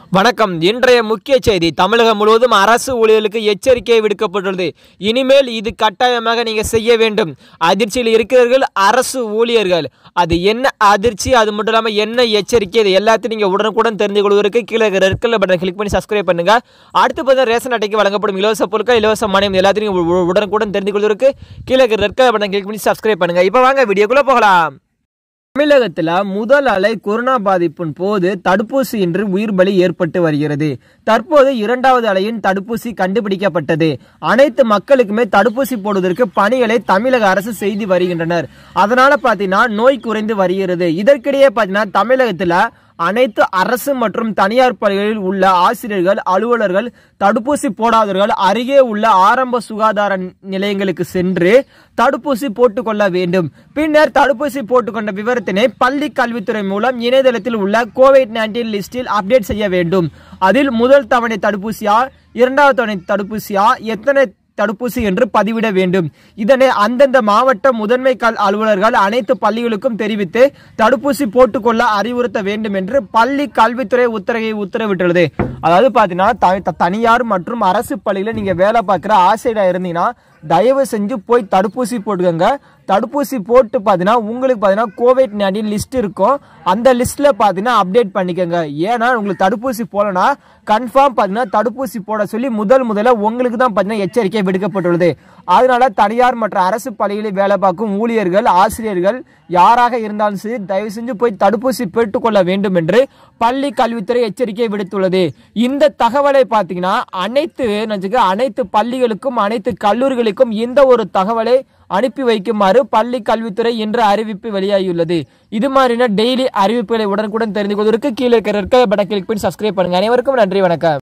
வணக்கம் இன்றைய முக்கிய செய்தி தமிழகம் முழுவதும் அரசு ஊழியர்களுக்கு எச்சரிக்கை விடுக்கப்பட்டுள்ளது இனிமேல் இது கட்டாயமாக நீங்க செய்ய வேண்டும் அதிர்ச்சியில் இருக்கிறவர்கள் அரசு ஊழியர்கள் அது என்ன அதிர்ச்சி அது மட்டும் இல்லாமல் என்ன எச்சரிக்கை இது எல்லாத்தையும் நீங்க உடனுக்குடன் தெரிந்து கொள்வதற்கு கீழே ரெட் கலர் பட்டன் கிளிக் பண்ணி சப்ஸ்கிரைப் பண்ணுங்க அடுத்து பார்த்தா ரேஷன் அட்டைக்கு வழங்கப்படும் இலவச பொருட்கள் இலவச மானியம் எல்லாத்தையும் நீங்க உ- உடனுக்குடன் தெரிந்து கொள்வதற்கு கீழே ரெட் கலர் பட்டன் கிளிக் பண்ணி சப்ஸ்கிரைப் பண்ணுங்க இப்போ வாங்க வீடியோக்குள்ள போகலாம் தமிழகத்துல முதல் அலை கொரோனா பாதிப்பின் போது தடுப்பூசியின்றி உயிர் பலி ஏற்பட்டு வருகிறது தற்போது இரண்டாவது அலையின் தடுப்பூசி கண்டுபிடிக்கப்பட்டது அனைத்து மக்களுக்குமே தடுப்பூசி போடுவதற்கு பணிகளை தமிழக அரசு செய்து வருகின்றனர் அதனால பாத்தீங்கன்னா நோய் குறைந்து வருகிறது இதற்கிடையே பாத்தீங்கன்னா தமிழகத்துல அனைத்து அரசு மற்றும் தனியார் பள்ளிகளில் உள்ள ஆசிரியர்கள் அலுவலர்கள் தடுப்பூசி போடாதவர்கள் அருகே உள்ள ஆரம்ப சுகாதார நிலையங்களுக்கு சென்று தடுப்பூசி போட்டுக்கொள்ள வேண்டும் பின்னர் தடுப்பூசி போட்டுக்கொண்ட விவரத்தினை பள்ளி கல்வித்துறை மூலம் இணையதளத்தில் உள்ள கோவிட் நைன்டீன் லிஸ்டில் அப்டேட் செய்ய வேண்டும் அதில் முதல் தவணை தடுப்பூசியா இரண்டாவது தவணை தடுப்பூசியா எத்தனை தடுப்பூசி என்று பதிவிட வேண்டும் இதனை அந்தந்த மாவட்ட முதன்மை கல் அலுவலர்கள் அனைத்து பள்ளிகளுக்கும் தெரிவித்து தடுப்பூசி போட்டுக்கொள்ள அறிவுறுத்த வேண்டும் என்று பள்ளி கல்வித்துறை உத்தரவை உத்தரவிட்டுள்ளது அதாவது பாத்தீங்கன்னா த- த- தனியார் மற்றும் அரசு பள்ளியில நீங்க வேலை பார்க்குற ஆசிரியரா இருந்தீங்கன்னா தயவு செஞ்சு போய் தடுப்பூசி போட்டுக்கோங்க தடுப்பூசி போட்டு பார்த்தீங்கன்னா உங்களுக்கு பார்த்தீங்கன்னா கோவிட் நைன்டீன் லிஸ்ட் இருக்கும் அந்த லிஸ்ட்ல பார்த்தீங்கன்னா அப்டேட் பண்ணிக்கோங்க ஏன்னா உங்களுக்கு தடுப்பூசி போலனா கன்ஃபார்ம் பார்த்தீங்கன்னா தடுப்பூசி போட சொல்லி முதல் முதல்ல உங்களுக்கு தான் பார்த்தீங்கன்னா எச்சரிக்கை விடுக்கப்பட்டுள்ளது அதனால தனியார் மற்றும் அரசு பள்ளிகளில் வேலை பார்க்கும் ஊழியர்கள் ஆசிரியர்கள் யாராக இருந்தாலும் சரி தயவு செஞ்சு போய் தடுப்பூசி பெற்றுக்கொள்ள வேண்டும் என்று பள்ளி கல்வித்துறை எச்சரிக்கை விடுத்துள்ளது இந்த தகவலை பார்த்தீங்கன்னா அனைத்து நினைச்சுக்க, அனைத்து பள்ளிகளுக்கும் அனைத்து கல்லூரிகளுக்கும் இந்த ஒரு தகவலை அனுப்பி வைக்குமாறு பள்ளி கல்வித்துறை இன்று அறிவிப்பு வெளியாகியுள்ளது இது மாதிரின டெய்லி அறிவிப்புகளை உடனுக்குடன் தெரிந்து கொள்வதற்கு கீழே இருக்கிற பட்டன் கிளிக் பண்ணி சப்ஸ்கிரைப் பண்ணுங்க அனைவருக்கும் நன்றி வணக்கம்